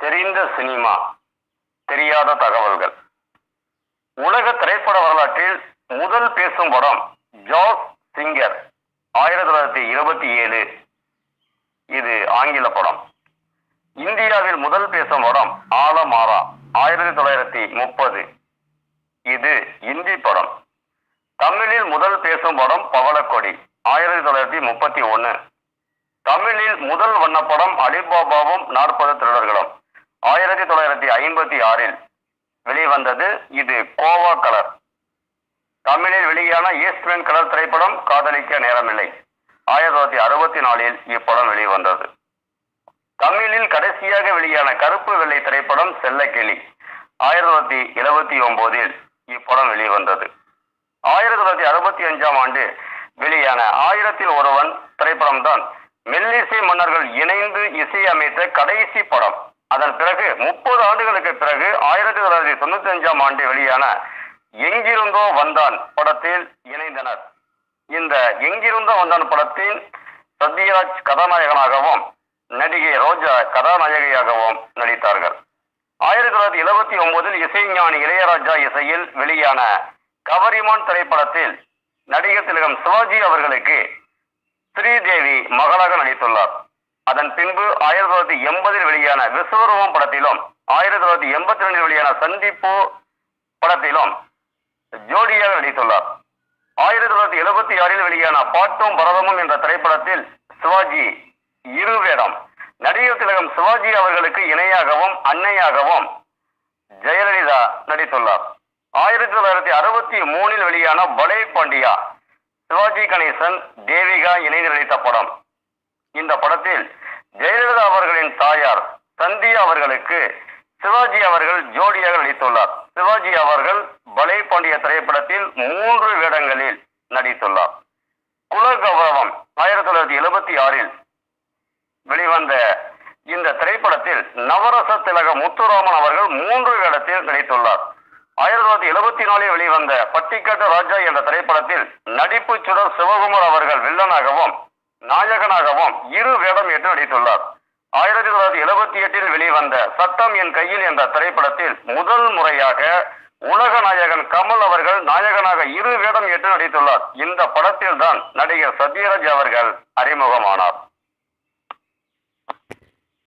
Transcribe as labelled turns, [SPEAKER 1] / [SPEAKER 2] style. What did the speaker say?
[SPEAKER 1] தெரிந்த சினிமா தெரியாத தகவல்கள் உலக திரைப்பட வரலாற்றில் முதல் பேசும் படம் ஜாஸ் சிங்கர் ஆயிரத்தி தொள்ளாயிரத்தி இருபத்தி ஏழு இது ஆங்கில படம் இந்தியாவில் முதல் பேசும் படம் ஆலமாரா ஆயிரத்தி தொள்ளாயிரத்தி முப்பது இது இந்தி படம் தமிழில் முதல் பேசும் படம் பவளக்கொடி ஆயிரத்தி தொள்ளாயிரத்தி முப்பத்தி ஒன்னு தமிழில் முதல் வண்ணப்படம் அலிபாபாவும் நாற்பது திருடர்களும் ஆயிரத்தி தொள்ளாயிரத்தி ஐம்பத்தி ஆறில் வெளிவந்தது இது கோவா கலர் தமிழில் வெளியான ஈஸ்ட்மென் கலர் திரைப்படம் காதலிக்க நேரமில்லை ஆயிரத்தி தொள்ளாயிரத்தி அறுபத்தி நாலில் இப்படம் வெளிவந்தது தமிழில் கடைசியாக வெளியான கருப்பு வெள்ளை திரைப்படம் செல்லக்கிளி ஆயிரத்தி தொள்ளாயிரத்தி எழுபத்தி ஒன்பதில் இப்படம் வெளிவந்தது ஆயிரத்தி தொள்ளாயிரத்தி அறுபத்தி அஞ்சாம் ஆண்டு வெளியான ஆயிரத்தில் ஒருவன் திரைப்படம் தான் மெல்லிசை மன்னர்கள் இணைந்து இசையமைத்த கடைசி படம் அதன் பிறகு முப்பது ஆண்டுகளுக்கு பிறகு ஆயிரத்தி தொள்ளாயிரத்தி தொண்ணூத்தி அஞ்சாம் ஆண்டு வெளியான எங்கிருந்தோ வந்தான் படத்தில் இணைந்தனர் இந்த எங்கிருந்தோ வந்தான் படத்தில் சத்யராஜ் கதாநாயகனாகவும் நடிகை ரோஜா கதாநாயகியாகவும் நடித்தார்கள் ஆயிரத்தி தொள்ளாயிரத்தி எழுபத்தி ஒன்பதில் இசைஞானி இளையராஜா இசையில் வெளியான கவரிமான் திரைப்படத்தில் நடிகர் திலகம் சிவாஜி அவர்களுக்கு ஸ்ரீதேவி மகளாக நடித்துள்ளார் அதன் பின்பு ஆயிரத்தி தொள்ளாயிரத்தி எண்பதில் வெளியான விஸ்வரூபம் படத்திலும் ஆயிரத்தி தொள்ளாயிரத்தி எண்பத்தி ரெண்டில் வெளியான சந்திப்பு படத்திலும் ஜோடியாக நடித்துள்ளார் ஆயிரத்தி தொள்ளாயிரத்தி எழுபத்தி ஆறில் வெளியான பாட்டும் பரதமும் என்ற திரைப்படத்தில் சிவாஜி இருவேடம் நடிகர் திலகம் சிவாஜி அவர்களுக்கு இணையாகவும் அன்னையாகவும் ஜெயலலிதா நடித்துள்ளார் ஆயிரத்தி தொள்ளாயிரத்தி அறுபத்தி மூணில் வெளியான பலே பாண்டியா சிவாஜி கணேசன் தேவிகா இணைந்து நடித்த படம் இந்த படத்தில் ஜெயலலிதா அவர்களின் தாயார் சந்தியா அவர்களுக்கு சிவாஜி அவர்கள் ஜோடியாக நடித்துள்ளார் சிவாஜி அவர்கள் பலே பாண்டிய திரைப்படத்தில் மூன்று வேடங்களில் நடித்துள்ளார் குல கௌரவம் ஆயிரத்தி தொள்ளாயிரத்தி எழுபத்தி ஆறில் வெளிவந்த இந்த திரைப்படத்தில் நவரச திலக முத்துராமன் அவர்கள் மூன்று வேடத்தில் நடித்துள்ளார் ஆயிரத்தி தொள்ளாயிரத்தி எழுபத்தி நாலில் வெளிவந்த பட்டிக்காட்டு ராஜா என்ற திரைப்படத்தில் நடிப்பு சுடர் சிவகுமார் அவர்கள் வில்லனாகவும் நாயகனாகவும் இரு வேடம் ஏற்று நடித்துள்ளார் ஆயிரத்தி தொள்ளாயிரத்தி எழுபத்தி எட்டில் வெளிவந்த சட்டம் என் கையில் என்ற திரைப்படத்தில் முதல் முறையாக உலக நாயகன் கமல் அவர்கள் நாயகனாக இரு வேடம் ஏற்று நடித்துள்ளார் இந்த படத்தில் தான் நடிகர் சத்யராஜ் அவர்கள் அறிமுகமானார்